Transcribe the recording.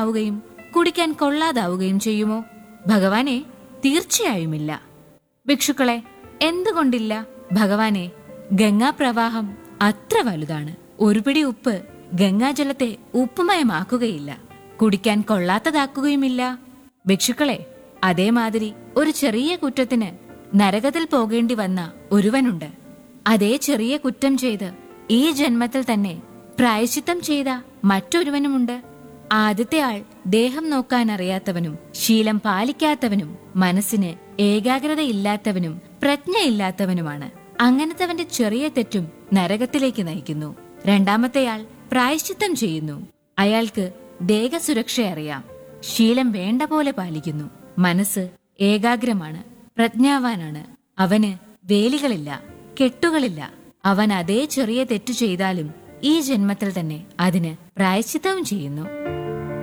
മലിനമാവുകയും കുടിക്കാൻ കൊള്ളാതാവുകയും ചെയ്യുമോ ഭഗവാനെ തീർച്ചയായുമില്ല ഭിക്ഷുക്കളെ എന്തുകൊണ്ടില്ല ഭഗവാനെ ഗംഗാപ്രവാഹം അത്ര വലുതാണ് ഒരു പിടി ഉപ്പ് ഗംഗാജലത്തെ ഉപ്പുമയമാക്കുകയില്ല കുടിക്കാൻ കൊള്ളാത്തതാക്കുകയുമില്ല ഭിക്ഷുക്കളെ അതേമാതിരി ഒരു ചെറിയ കുറ്റത്തിന് നരകത്തിൽ പോകേണ്ടി വന്ന ഒരുവനുണ്ട് അതേ ചെറിയ കുറ്റം ചെയ്ത് ഈ ജന്മത്തിൽ തന്നെ പ്രായശ്ചിത്തം ചെയ്ത മറ്റൊരുവനുമുണ്ട് ആദ്യത്തെ ആൾ ദേഹം നോക്കാൻ അറിയാത്തവനും ശീലം പാലിക്കാത്തവനും മനസ്സിന് ഏകാഗ്രതയില്ലാത്തവനും പ്രജ്ഞയില്ലാത്തവനുമാണ് അങ്ങനത്തവന്റെ ചെറിയ തെറ്റും നരകത്തിലേക്ക് നയിക്കുന്നു രണ്ടാമത്തെയാൾ പ്രായശ്ചിത്തം ചെയ്യുന്നു അയാൾക്ക് ദേഹസുരക്ഷ അറിയാം ശീലം വേണ്ട പോലെ പാലിക്കുന്നു മനസ്സ് ഏകാഗ്രമാണ് പ്രജ്ഞാവാനാണ് അവന് വേലികളില്ല കെട്ടുകളില്ല അവൻ അതേ ചെറിയ തെറ്റു ചെയ്താലും ഈ ജന്മത്തിൽ തന്നെ അതിന് പ്രായശ്ചിത്തവും ചെയ്യുന്നു